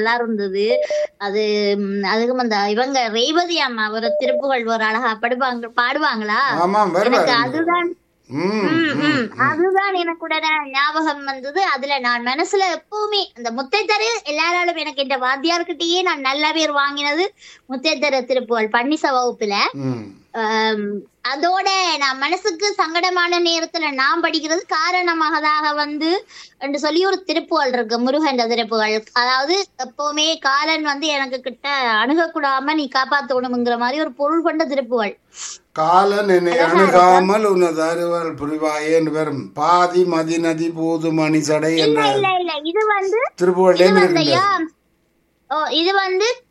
நல்லா இருந்தது அது ம், அதுக்கும் அந்த இவங்க ரேவதி அம்மா ஒரு திருப்புகழ் ஒரு அழகா படுவாங்க பாடுவாங்களா ஆமாம் எனக்கு வருவார் அதுதான் ம் ம், ம். அதுதான் எனக்கு உடனே ஞாபகம் வந்தது அதுல நான் மனசுல எப்பவுமே அந்த முத்தைத்தரு எல்லாராலும் எனக்கு இந்த வாத்தியார்கிட்டயே நான் நல்ல பேர் வாங்கினது முத்தைத்தர திருப்புகழ் பன்னிச வகுப்புல ம் ஆம், அதோட நான் மனசுக்கு சங்கடமான நேரத்துல நான் படிக்கிறது காரணமாகதாக வந்து என்று சொல்லி ஒரு திருப்புகள் இருக்கு முருகன் திருப்புகள் அதாவது எப்பவுமே காலன் வந்து எனக்கு கிட்ட அணுகக்கூடாம நீ காப்பாத்தணுங்கிற மாதிரி ஒரு பொருள் கொண்ட திருப்புகள் காலன் என்னை அணுகாமல் உனது அருவல் புரிவாயே என்று வரும் பாதி மதி நதி போது மணி சடை என்ற இல்ல இல்ல இல்ல இது வந்து திருப்புகழ்லேருந்து இது வந்து இருக்கின்றது ஐயா, ஓ இது வந்து